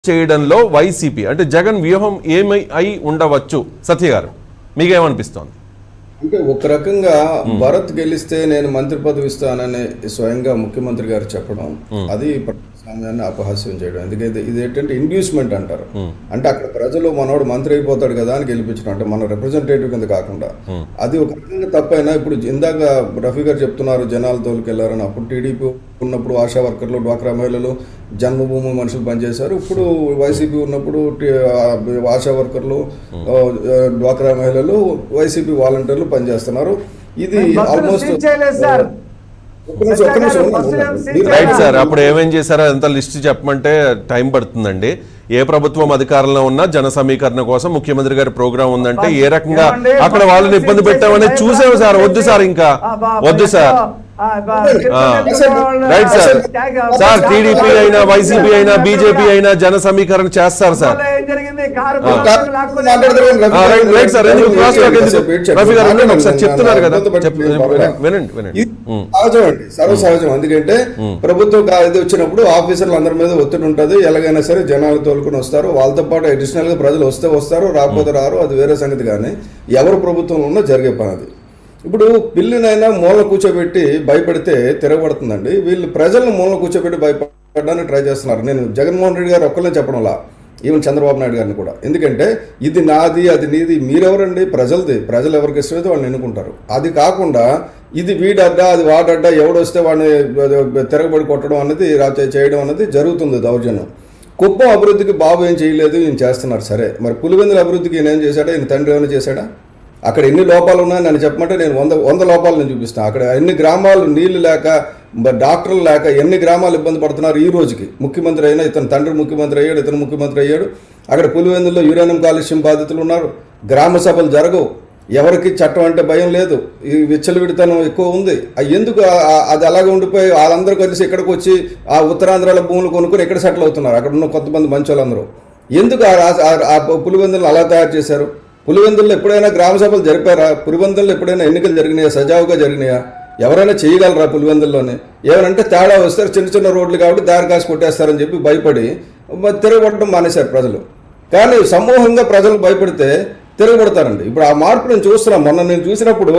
చేయడంలో వైసీపీ అంటే జగన్ వ్యూహం ఏమై అయి ఉండవచ్చు సత్య గారు మీకేమనిపిస్తోంది అంటే ఒక రకంగా భరత్ గెలిస్తే నేను మంత్రి పదవి ఇస్తానని స్వయంగా ముఖ్యమంత్రి గారు చెప్పడం అది ప్రజాస్వామ్యాన్ని అపహాస్యం చేయడం ఎందుకైతే ఇది ఏంటంటే ఇండ్యూస్మెంట్ అంటారు అంటే అక్కడ ప్రజలు మనోడు మంత్రి అయిపోతాడు కదా అని గెలిపించడం అంటే మన రిప్రజెంటేటివ్ కింద కాకుండా అది ఒక రకంగా తప్పైనా ఇప్పుడు ఇందాక రఫీ గారు చెప్తున్నారు జనాలు తోలుకెళ్లారని అప్పుడు టీడీపీ ఉన్నప్పుడు ఆశా వర్కర్లు డ్వాక్రా మహిళలు జన్మభూమి మనుషులు పనిచేశారు ఇప్పుడు వైసీపీ ఉన్నప్పుడు టి- ఆ, ఆశా వర్కర్లు ఆ, డ్వాక్రా మహిళలు వైసీపీ వాలంటీర్లు పనిచేస్తున్నారు ఇది బస్సులు ఆల్మోస్ట్ సీజ్ చేయలేదు సార్ ఒక్క నిమిషం, ఒక్క నిమిషం, ఉండండి, బస్సులు ఉండండి. సీజ్ మీరు- రైట్ సార్ అప్పుడు ఏమేం చేశారో అంత లిస్ట్ చెప్పమంటే టైం పడుతుందండి ఏ ప్రభుత్వం అధికారంలో ఉన్నా జన సమీకరణ కోసం ముఖ్యమంత్రి గారి ప్రోగ్రాం ఉందంటే ఏ రకంగా ఏమండి? అక్కడ వాళ్ళని ఇబ్బంది పెట్టామనేది చూసాము సార్ వద్దు సార్ ఇంకా ఆ, బా- వద్దు సార్ ఆ, బా- ఆ. వాళ్ళు- right sir tag sir TDP అయినా వైసీపీ అయినా బీజేపీ అయినా జన సమీకరణ చేస్తారు సార్ వల్ల ఏం జరిగింది కారు ఆ, పక్కకు లాక్కుని- మాట్లాడతారు కానీ రఫీ ఆ, రైట్ గారు రైట్ సార్ ఎందుకు వెయిట్ క్రాస్ టాక్ చేయండి, ఎందుకు? వెయిట్ చేయండి. రఫీ గారు వినండి మాట్లాడండి, ఒకసారి నేను చెప్తున్నారు కదా అబద్ధం చెప్- పట్టుకుని వినండి వినండి వినండి ఇది సహజం అండి సర్వ సహజం ఎందుకంటే ప్రభుత్వం కా- ఇది వచ్చినప్పుడు ఆఫీసర్లు అందరి మీద ఒత్తిడి ఉంటుంది ఎలాగైనా సరే జనాలు తోలుకొని వస్తారు వాళ్ళతో పాటు అడిషనల్ గా ప్రజలు వస్తే వస్తారు రాకపోతే రారు అది వేరే సంగతి కానీ ఎవరు ప్రభుత్వంలో ఉన్నా జరిగే పని అది ఇప్పుడు పిల్లినైనా మూల కూర్చోబెట్టి భయపెడితే తిరగబడుతుందండి వీళ్ళు ప్రజలను మూల కూర్చోబెట్టి భయపడడానికి ట్రై చేస్తున్నారు నేను జగన్మోహన్ రెడ్డి గారు ఒక్కళ్ళని చెప్పడంలా ఈవెన్ చంద్రబాబు నాయుడు గారిని కూడా ఎందుకంటే ఇది నాది అది నీది మీరెవరండి ప్రజలది ప్రజలు ఎవరికి ఇష్టమైతే వాళ్ళని ఎన్నుకుంటారు అది కాకుండా ఇది వీడడ్డా అది వాడడ్డా ఎవడొస్తే వాడిని తిరగబడి కొట్టడం అనేది రా- చేయడం అనేది జరుగుతుంది దౌర్జన్యం కుప్పం అభివృద్ధికి బాబు ఏం చేయలేదు ఈయన చేస్తున్నారు సరే మరి పులివెందుల అభివృద్ధికి ఈయన ఏం చేశాడా ఈయన తండ్రి ఏమైనా చేశాడా అక్కడ ఎన్ని లోపాలు ఉన్నాయని నన్ను చెప్పమంటే నేను వంద వంద లోపాలు నేను చూపిస్తాను అక్కడ ఎన్ని గ్రామాలు నీళ్లు లేక బ- డాక్టర్లు లేక ఎన్ని గ్రామాలు ఇబ్బంది పడుతున్నారు ఈ రోజుకి ముఖ్యమంత్రి అయినా ఇతను తండ్రి ముఖ్యమంత్రి అయ్యాడు ఇతను ముఖ్యమంత్రి అయ్యాడు అక్కడ పులివెందుల్లో యురేనియం కాలుష్యం బాధితులు ఉన్నారు గ్రామ సభలు జరగవు ఎవరికి చట్టం అంటే భయం లేదు ఈ విచ్చలవిడితనం ఎక్కువ ఉంది ఆ ఎందుకు ఆ- ఆ- అది అలాగే ఉండిపోయి వాళ్ళందరూ కలిసి ఇక్కడికి వచ్చి ఆ ఉత్తరాంధ్రాల భూములు కొనుక్కొని ఇక్కడ సెటిల్ అవుతున్నారు అక్కడ ఉన్న కొంతమంది మంచి వాళ్ళందరూ ఎందుకు ఆ రా- ఆ- ఆ పులివెందులను అలా తయారు చేశారు పులివెందుల్లో ఎప్పుడైనా గ్రామ సభలు జరిపారా పులివెందుల్లో ఎప్పుడైనా ఎన్నికలు జరిగినాయా సజావుగా జరిగినాయా ఎవరైనా చేయగలరా పులివెందుల్లోనే ఏమనంటే తేడా వస్తారు చిన్న చిన్న రోడ్లు కాబట్టి దారి కాసి కొట్టేస్తారని చెప్పి భయపడి మ- తిరగబడడం మానేశారు ప్రజలు కానీ సమూహంగా ప్రజలు భయపడితే తిరగబడతారండి ఇప్పుడు ఆ మార్పు నేను చూస్తున్నాను మొన్న నేను చూసినప్పుడు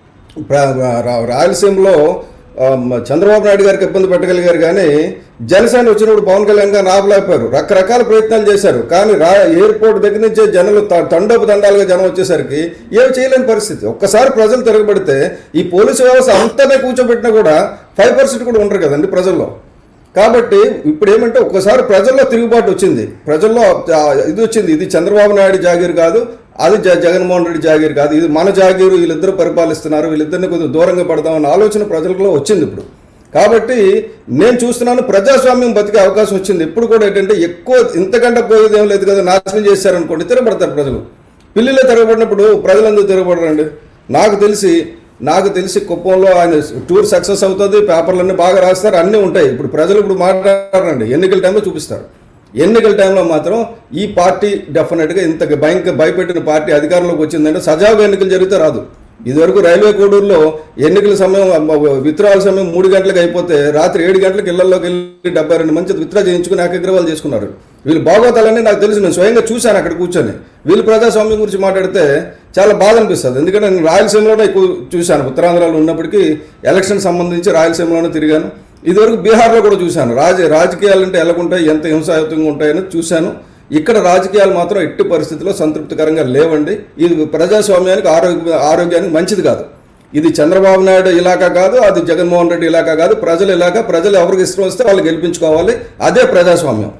ప్ర- రా- రాయలసీమలో ఆ, మ- చంద్రబాబు నాయుడు గారికి ఇబ్బంది పెట్టగలిగారు కానీ జనసేన వచ్చినప్పుడు పవన్ కళ్యాణ్ గారు ఆపలేకపోయారు రకరకాల ప్రయత్నాలు చేశారు కానీ రా ఎయిర్పోర్ట్ దగ్గర నుంచే జనాలు త- తండోపు తండాలుగా జనం వచ్చేసరికి ఏమి చేయలేని పరిస్థితి ఒక్కసారి ప్రజలు తిరగబడితే ఈ పోలీసు వ్యవస్థ అంతనే కూర్చోబెట్టినా కూడా ఫైవ్ పర్సెంట్ కూడా ఉండరు కదండి ప్రజల్లో కాబట్టి ఇప్పుడు ఏమంటే ఒక్కసారి ప్రజల్లో తిరుగుబాటు వచ్చింది ప్రజల్లో ఆ, ఇది వచ్చింది ఇది చంద్రబాబు నాయుడు జాగీర్ కాదు అది జ జగన్మోహన్ రెడ్డి జాగీర్ కాదు ఇది మన జాగీరు వీళ్ళిద్దరు పరిపాలిస్తున్నారు వీళ్ళిద్దరిని కొద్దిగా దూరంగా పడదామన్న ఆలోచన ప్రజలలో వచ్చింది ఇప్పుడు కాబట్టి నేను చూస్తున్నాను ప్రజాస్వామ్యం బతికే అవకాశం వచ్చింది ఇప్పుడు కూడా ఏంటంటే ఎక్కువ ఇంతకంటే పోయేది ఏం లేదు కదా నాశనం చేశారనుకోండి తిరగబడతారు ప్రజలు పిల్లిలో తిరగబడినప్పుడు ప్రజలందరూ తిరగబడరండి నాకు తెలిసి నాకు తెలిసి కుప్పంలో ఆయన టూర్ సక్సెస్ అవుతుంది పేపర్లన్నీ బాగా రాస్తారు అన్నీ ఉంటాయి ఇప్పుడు ప్రజలు ఇప్పుడు మాట్లాడారండి ఎన్నికల టైంలో చూపిస్తారు ఎన్నికల టైంలో మాత్రం ఈ పార్టీ డెఫినెట్గా ఇంత భయంకర భయపెట్టిన పార్టీ అధికారంలోకి వచ్చిందంటే సజావుగా ఎన్నికలు జరిగితే రాదు ఇదివరకు రైల్వే కోడూరులో ఎన్నికల సమయం విత్రాల సమయం మూడు గంటలకు అయిపోతే రాత్రి ఏడు గంటలకు ఇళ్లలోకి వెళ్ళి డెబ్బై రెండు మంది విత్డ్రా చేయించుకుని ఏకగ్రవాలు చేసుకున్నారు వీళ్ళు బాగోతాలని నాకు తెలిసి నేను స్వయంగా చూశాను అక్కడ కూర్చొని వీళ్ళు ప్రజాస్వామ్యం గురించి మాట్లాడితే చాలా బాధ అనిపిస్తుంది ఎందుకంటే నేను రాయలసీమలోనే ఎక్కువ చూశాను ఉత్తరాంధ్రలో ఉన్నప్పటికీ ఎలక్షన్ సంబంధించి రాయలసీమలోనే తిరిగాను ఇదివరకు బీహార్లో కూడా చూశాను రాజ రాజకీయాలు అంటే ఎలాగుంటాయి ఎంత హింసాయుతంగా ఉంటాయని చూశాను ఇక్కడ రాజకీయాలు మాత్రం ఎట్టి పరిస్థితుల్లో సంతృప్తికరంగా లేవండి ఇది ప్రజాస్వామ్యానికి ఆరోగ్య ఆరోగ్యానికి మంచిది కాదు ఇది చంద్రబాబు నాయుడు ఇలాకా కాదు అది జగన్మోహన్ రెడ్డి ఇలాకా కాదు ప్రజలు ఇలాకా ప్రజలు ఎవరికి ఇష్టం వస్తే వాళ్ళు గెలిపించుకోవాలి అదే ప్రజాస్వామ్యం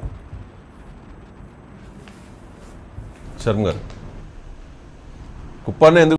శర్మ గారు కుప్పాన్ని ఎందుకు